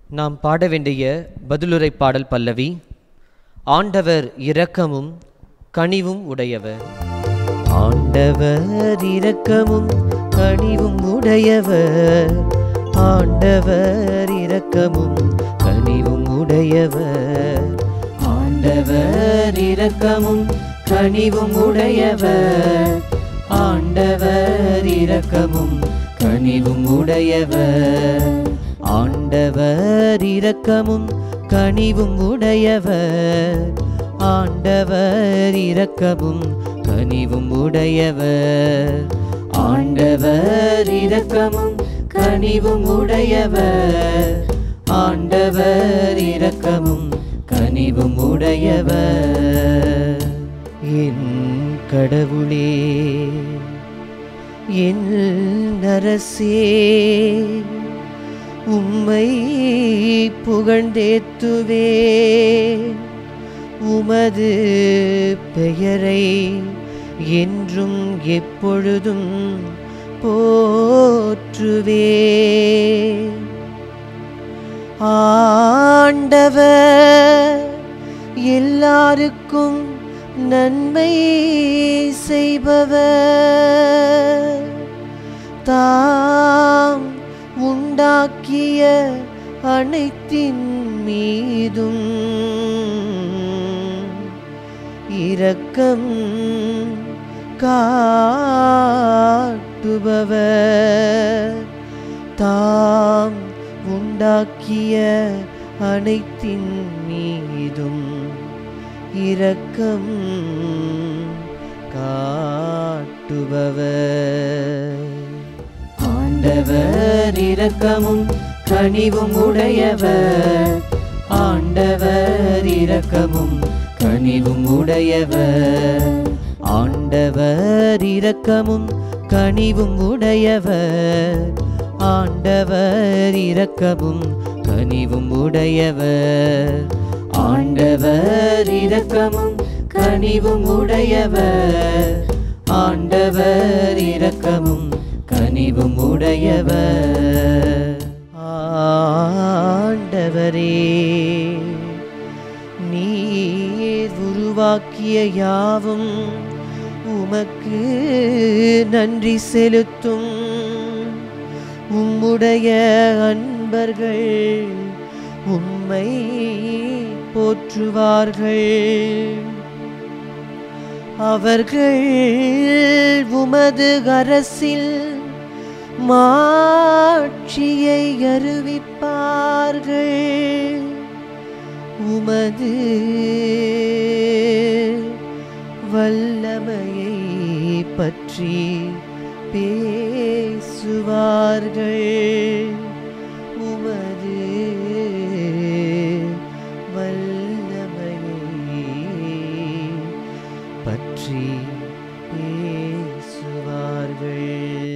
நாம் பாட வேண்டிய பதிலுரை பாடல் பல்லவி ஆண்டவர் இரக்கமும் கனிவும் உடையவர் ஆண்டவர் இரக்கமும் கனிவும் உடையவர் ஆண்டவர் இரக்கமும் கனிவும் உடையவர் ஆண்டவர் இரக்கமும் கனிவும் உடையவர் ஆண்டவர் இரக்கமும் கனிவும் உடையவர் ஆண்டவர் இரக்கமும் கனிவும் உடையவர் ஆண்டவர் இரக்கமும் கனிவும் உடையவர் ஆண்டவர் இரக்கமும் கனிவும் உடையவர் ஆண்டவர் இரக்கமும் கனிவும் உடையவர் என் கடவுளே என் அரசே உம்மை புகழ்ந்தேத்துவே உமது பெயரை என்றும் எப்பொழுதும் போற்றுவே ஆண்டவர் எல்லாருக்கும் நன்மை செய்பவர் தாம் உண்டாக்கிய அனைத்தின் மீதும் இரக்கம் காட்டுபவர் தாம் உண்டாக்கிய அனைத்தின் மீதும் இரக்கம் காட்டுபவர் ஆண்டவர் இரக்கமும் கனிவும் உடையவர் ஆண்டவர் இரக்கமும் கனிவும் உடையவர் ஆண்டவர் இரக்கமும் கனிவும் உடையவர் ஆண்டவர் இரக்கமும் கனிவும் உடையவர் ஆண்டவர் இரக்கமும் கனிவும் உடையவர் ஆண்டவர் இரக்கமும் கனிவும் உடையவர் ஆண்டவரே நீர் உருவாக்கிய யாவும் உமக்கு நன்றி செலுத்தும் உம்முடைய அன்பர்கள் உம்மை போற்றுவார்கள் அவர்கள் உமது அரசில் மாட்சியை அறிவிப்பார்கள் உமது வல்லமையை பற்றி பேசுவார்கள் உமது வல்லமையை பற்றி பேசுவார்கள்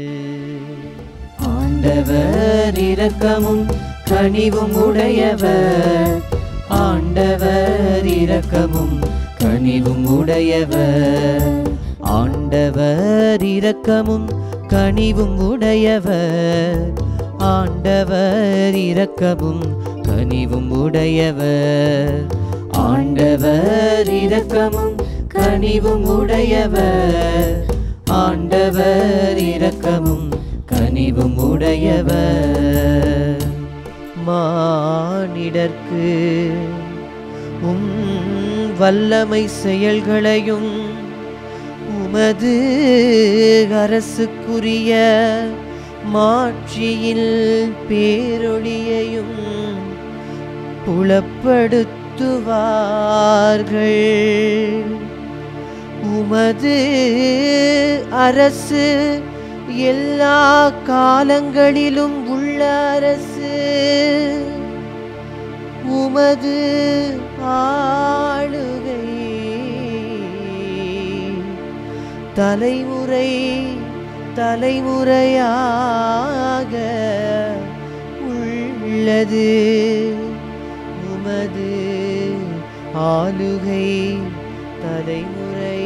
ஆண்டவர் இரக்கமும் கனிவும் உடையவர் ஆண்டவர் இரக்கமும் கனிவும் உடையவர் ஆண்டவர் இரக்கமும் கனிவும் உடையவர் ஆண்டவர் இரக்கமும் கனிவும் உடையவர் ஆண்டவர் இரக்கமும் கனிவும் உடையவர் ஆண்டவர் இரக்கமும் கனிவும் உடையவர் மானிடர்க்கு உம் வல்லமை செயல்களையும் உமது அரசுக்குரிய மாட்சியில் பேரொளியையும் புலப்படுத்துவார்கள் உமது அரசு எல்லா காலங்களிலும் உள்ள அரசு உமது ஆளுகை தலைமுறை தலைமுறையாக உள்ளது உமது ஆளுகை தலைமுறை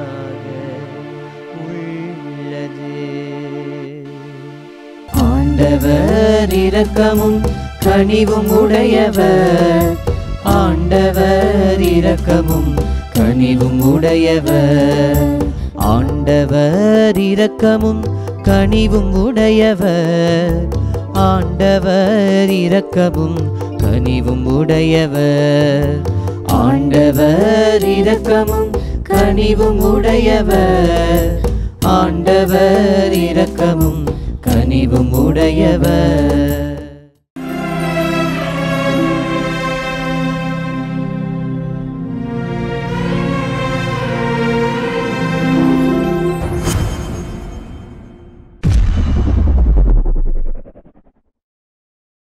தலைமுறையாக உள்ளது ஆண்டவர் இரக்கமும் கனிவும் உடையவர் ஆண்டவர் இரக்கமும் கனிவும் உடையவர் ஆண்டவர் இரக்கமும் கனிவும் உடையவர் ஆண்டவர் இரக்கமும் கனிவும் உடையவர் ஆண்டவர் இரக்கமும் கனிவும் உடையவர் ஆண்டவர் இரக்கமும் கனிவும் உடையவர்